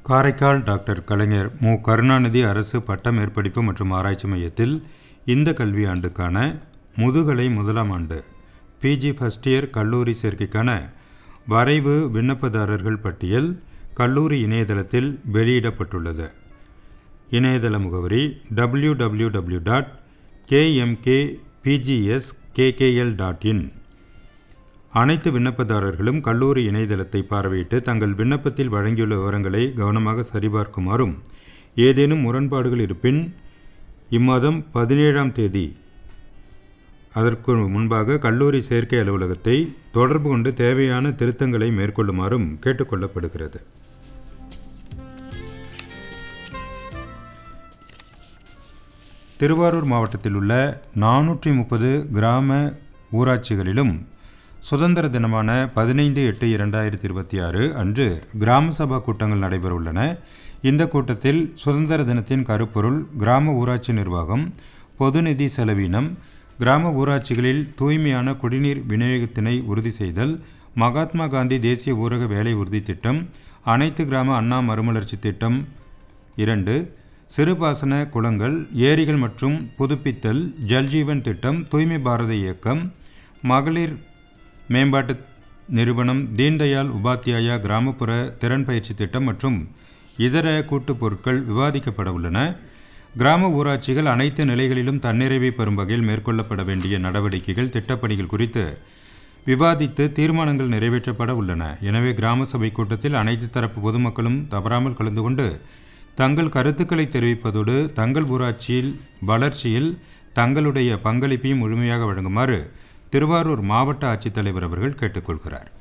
Karaikal doctor கலைஞர் மு கருணாநிதி அரசு பட்ட மேற்படிப்பு மற்றும் ஆராய்ச்சி மையத்தில் இந்த கல்வி ஆண்டுக்கான முதுகலை முதலாம் ஆண்டு பிஜி ஃபர்ஸ்ட் இயர் கல்லூரி சேர்க்கைக்கான வரைவு விண்ணப்பதாரர்கள் பட்டியல் கல்லூரி இணையதளத்தில் வெளியிடப்பட்டுள்ளது இணையதள முகவரி W W W dot KMK PGS KKL dot in அனைத்து விண்ணப்பதாரர்களும் கல்லூரி இணையதளத்தை பார்வையிட்டு தங்கள் விண்ணப்பத்தில் வழங்கியுள்ள விவரங்களை கவனமாக சரிபார்க்குமாறும் ஏதேனும் முரண்பாடுகள் இருப்பின் இம்மாதம் பதினேழாம் தேதி அதற்கு முன்பாக கல்லூரி சேர்க்கை அலுவலகத்தை தொடர்பு கொண்டு தேவையான திருத்தங்களை மேற்கொள்ளுமாறும் கேட்டுக்கொள்ளப்படுகிறது திருவாரூர் மாவட்டத்தில் உள்ள நானூற்றி முப்பது கிராம ஊராட்சிகளிலும் சுதந்திர தினமான பதினைந்து எட்டு இரண்டாயிரத்தி இருபத்தி ஆறு அன்று கிராம சபா கூட்டங்கள் நடைபெற உள்ளன இந்த கூட்டத்தில் சுதந்திர தினத்தின் கருப்பொருள் கிராம ஊராட்சி நிர்வாகம் பொதுநிதி செலவீனம் கிராம ஊராட்சிகளில் தூய்மையான குடிநீர் விநியோகத்தினை உறுதி செய்தல் மகாத்மா காந்தி தேசிய ஊரக வேலை உறுதி திட்டம் அனைத்து கிராம அண்ணா மறுமலர்ச்சி திட்டம் இரண்டு சிறுபாசன குளங்கள் ஏரிகள் மற்றும் புதுப்பித்தல் ஜல்ஜீவன் திட்டம் தூய்மை பாரத இயக்கம் மகளிர் மேம்பாட்டு நிறுவனம் தீன்தயாள் உபாத்யாயா கிராமப்புற திறன் பயிற்சி திட்டம் மற்றும் இதர கூட்டுப் பொருட்கள் விவாதிக்கப்பட உள்ளன கிராம ஊராட்சிகள் அனைத்து நிலைகளிலும் தன்னிறைவை பெறும் வகையில் மேற்கொள்ளப்பட வேண்டிய நடவடிக்கைகள் திட்டப்பணிகள் குறித்து விவாதித்து தீர்மானங்கள் நிறைவேற்றப்பட உள்ளன எனவே கிராம சபை கூட்டத்தில் அனைத்து தரப்பு பொதுமக்களும் தவறாமல் கலந்து கொண்டு தங்கள் கருத்துக்களை தெரிவிப்பதோடு தங்கள் ஊராட்சியில் வளர்ச்சியில் தங்களுடைய பங்களிப்பையும் முழுமையாக வழங்குமாறு திருவாரூர் மாவட்ட ஆட்சித்தலைவர் அவர்கள் கேட்டுக்கொள்கிறார்